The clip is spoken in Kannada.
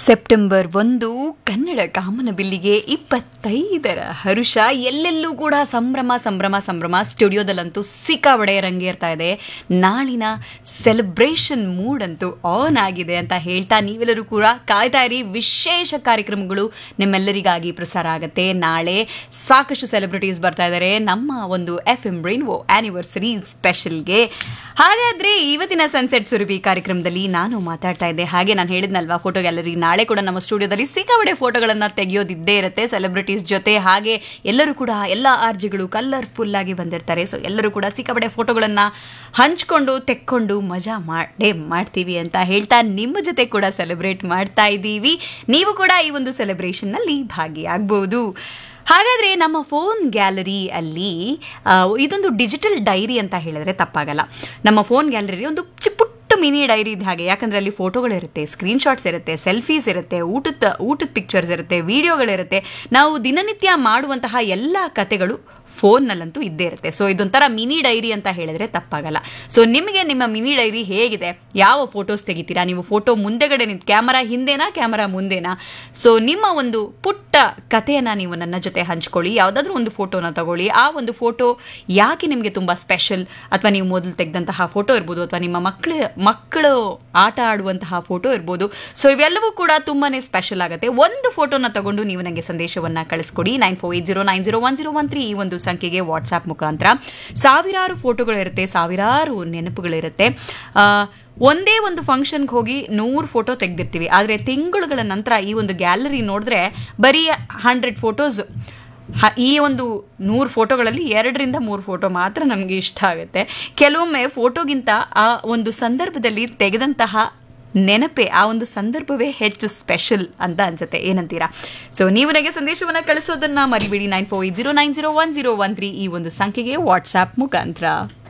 ಸೆಪ್ಟೆಂಬರ್ ಒಂದು ಕನ್ನಡ ಕಾಮನಬಿಲ್ಲಿಗೆ ಇಪ್ಪತ್ತೈದರ ಹರುಷ ಎಲ್ಲೆಲ್ಲೂ ಕೂಡ ಸಂಭ್ರಮ ಸಂಭ್ರಮ ಸಂಭ್ರಮ ಸ್ಟುಡಿಯೋದಲ್ಲಂತೂ ಸಿಕ್ಕಾಬಡೆ ರಂಗೇರ್ತಾ ಇದೆ ನಾಳಿನ ಸೆಲೆಬ್ರೇಷನ್ ಮೂಡ್ ಅಂತೂ ಆನ್ ಆಗಿದೆ ಅಂತ ಹೇಳ್ತಾ ನೀವೆಲ್ಲರೂ ಕೂಡ ಕಾಯ್ತಾ ಇರಿ ವಿಶೇಷ ಕಾರ್ಯಕ್ರಮಗಳು ನಿಮ್ಮೆಲ್ಲರಿಗಾಗಿ ಪ್ರಸಾರ ಆಗುತ್ತೆ ನಾಳೆ ಸಾಕಷ್ಟು ಸೆಲೆಬ್ರಿಟೀಸ್ ಬರ್ತಾ ಇದ್ದಾರೆ ನಮ್ಮ ಒಂದು ಎಫ್ ಎಂ ರೈನ್ವೋ ಆನಿವರ್ಸರಿ ಸ್ಪೆಷಲ್ಗೆ ಹಾಗಾದ್ರೆ ಇವತ್ತಿನ ಸನ್ಸೆಟ್ ಸುರಭಿ ಕಾರ್ಯಕ್ರಮದಲ್ಲಿ ನಾನು ಮಾತಾಡ್ತಾ ಇದ್ದೆ ಹಾಗೆ ನಾನು ಹೇಳಿದ್ನಲ್ವಾ ಫೋಟೋ ಗ್ಯಾಲರಿ ನಾಳೆ ಕೂಡ ನಮ್ಮ ಸ್ಟುಡಿಯೋದಲ್ಲಿ ಸಿಕ್ಕಾಬಡೆ ಫೋಟೋಗಳನ್ನ ತೆಗೆಯೋದಿದ್ದೇ ಇರುತ್ತೆ ಸೆಲೆಬ್ರಿಟೀಸ್ ಜೊತೆ ಹಾಗೆ ಎಲ್ಲರೂ ಕೂಡ ಎಲ್ಲ ಆರ್ಜಿಗಳು ಕಲರ್ಫುಲ್ ಆಗಿ ಬಂದಿರ್ತಾರೆ ಸೊ ಎಲ್ಲರೂ ಕೂಡ ಸಿಕ್ಕಾಬಡೆ ಫೋಟೋಗಳನ್ನ ಹಂಚ್ಕೊಂಡು ತೆಕ್ಕೊಂಡು ಮಜಾ ಮಾಡೇ ಮಾಡ್ತೀವಿ ಅಂತ ಹೇಳ್ತಾ ನಿಮ್ಮ ಜೊತೆ ಕೂಡ ಸೆಲೆಬ್ರೇಟ್ ಮಾಡ್ತಾ ಇದ್ದೀವಿ ನೀವು ಕೂಡ ಈ ಒಂದು ಸೆಲೆಬ್ರೇಷನ್ನಲ್ಲಿ ಭಾಗಿಯಾಗಬಹುದು ಹಾಗಾದರೆ ನಮ್ಮ ಫೋನ್ ಗ್ಯಾಲರಿ ಅಲ್ಲಿ ಆ, ಇದೊಂದು ಡಿಜಿಟಲ್ ಡೈರಿ ಅಂತ ಹೇಳಿದ್ರೆ ತಪ್ಪಾಗಲ್ಲ ನಮ್ಮ ಫೋನ್ ಗ್ಯಾಲರಿ ಒಂದು ಚಿ- ಪುಟ್ಟ ಮಿನಿ ಡೈರಿ ಇದ್ದ ಹಾಗೆ ಯಾಕಂದ್ರೆ ಅಲ್ಲಿ ಫೋಟೋಗಳಿರುತ್ತೆ ಸ್ಕ್ರೀನ್ಶಾಟ್ಸ್ ಇರುತ್ತೆ ಸೆಲ್ಫೀಸ್ ಇರುತ್ತೆ ಊಟದ ಊಟದ ಪಿಕ್ಚರ್ಸ್ ಇರುತ್ತೆ ವಿಡಿಯೋಗಳಿರುತ್ತೆ ನಾವು ದಿನನಿತ್ಯ ಮಾಡುವಂತಹ ಎಲ್ಲ ಕತೆಗಳು ಫೋನ್ನಲ್ಲಂತೂ ಇದ್ದೇ ಇರುತ್ತೆ ಸೊ ಇದೊಂಥರ ಮಿನಿ ಡೈರಿ ಅಂತ ಹೇಳಿದ್ರೆ ತಪ್ಪಾಗಲ್ಲ ಸೊ ನಿಮಗೆ ನಿಮ್ಮ ಮಿನಿ ಡೈರಿ ಹೇಗಿದೆ ಯಾವ ಫೋಟೋಸ್ ತೆಗಿತೀರಾ ನೀವು ಫೋಟೋ ಮುಂದೆಗಡೆ ನಿಂತು ಕ್ಯಾಮರಾ ಹಿಂದೆನಾ ಕ್ಯಾಮರಾ ಮುಂದೆನಾ ಸೊ ನಿಮ್ಮ ಒಂದು ಪುಟ್ಟ ಕಥೆಯನ್ನ ನೀವು ನನ್ನ ಜೊತೆ ಹಂಚ್ಕೊಳ್ಳಿ ಯಾವುದಾದ್ರೂ ಒಂದು ಫೋಟೋನ ತಗೊಳ್ಳಿ ಆ ಒಂದು ಫೋಟೋ ಯಾಕೆ ನಿಮಗೆ ತುಂಬ ಸ್ಪೆಷಲ್ ಅಥವಾ ನೀವು ಮೊದಲು ತೆಗೆದಂತಹ ಫೋಟೋ ಇರ್ಬೋದು ಅಥವಾ ನಿಮ್ಮ ಮಕ್ಕಳ ಮಕ್ಕಳು ಆಟ ಆಡುವಂತಹ ಫೋಟೋ ಇರ್ಬೋದು ಸೊ ಇವೆಲ್ಲವೂ ಕೂಡ ತುಂಬಾನೇ ಸ್ಪೆಷಲ್ ಆಗುತ್ತೆ ಒಂದು ಫೋಟೋನ ತಗೊಂಡು ನೀವು ನನಗೆ ಸಂದೇಶವನ್ನ ಕಳಿಸ್ಕೊಡಿ nine four eight zero nine zero one zero one three ಈ ಒಂದು ಸಂಖ್ಯೆಗೆ ವಾಟ್ಸ್ಆಪ್ ಮುಖಾಂತರ ಸಾವಿರಾರು ಫೋಟೋಗಳಿರುತ್ತೆ ಸಾವಿರಾರು ನೆನಪುಗಳಿರುತ್ತೆ ಆ, ಒಂದೇ ಒಂದು ಫಂಕ್ಷನ್ಗೆ ಹೋಗಿ ನೂರು ಫೋಟೋ ತೆಗೆದಿರ್ತೀವಿ ಆದರೆ ತಿಂಗಳುಗಳ ನಂತರ ಈ ಒಂದು ಗ್ಯಾಲರಿ ನೋಡಿದ್ರೆ ಬರೀ ಹಂಡ್ರೆಡ್ ಫೋಟೋಸ್ ಹ- ಈ ಒಂದು ನೂರು ಫೋಟೋಗಳಲ್ಲಿ ಎರಡರಿಂದ ಮೂರು ಫೋಟೋ ಮಾತ್ರ ನಮಗೆ ಇಷ್ಟ ಆಗುತ್ತೆ ಕೆಲವೊಮ್ಮೆ ಫೋಟೋಗಿಂತ ಆ ಒಂದು ಸಂದರ್ಭದಲ್ಲಿ ತೆಗೆದಂತಹ ನೆನಪೇ ಆ ಒಂದು ಸಂದರ್ಭವೇ ಹೆಚ್ಚು ಸ್ಪೆಷಲ್ ಅಂತ ಅನ್ಸುತ್ತೆ ಏನಂತೀರಾ ಸೊ ನೀವು ನನಗೆ ಸಂದೇಶವನ್ನು ಕಳಿಸೋದನ್ನ ಮರಿಬೇಡಿ nine four eight zero nine zero one zero one three ಈ ಒಂದು ಸಂಖ್ಯೆಗೆ ವಾಟ್ಸ್ಆ್ಯಪ್ ಮುಖಾಂತರ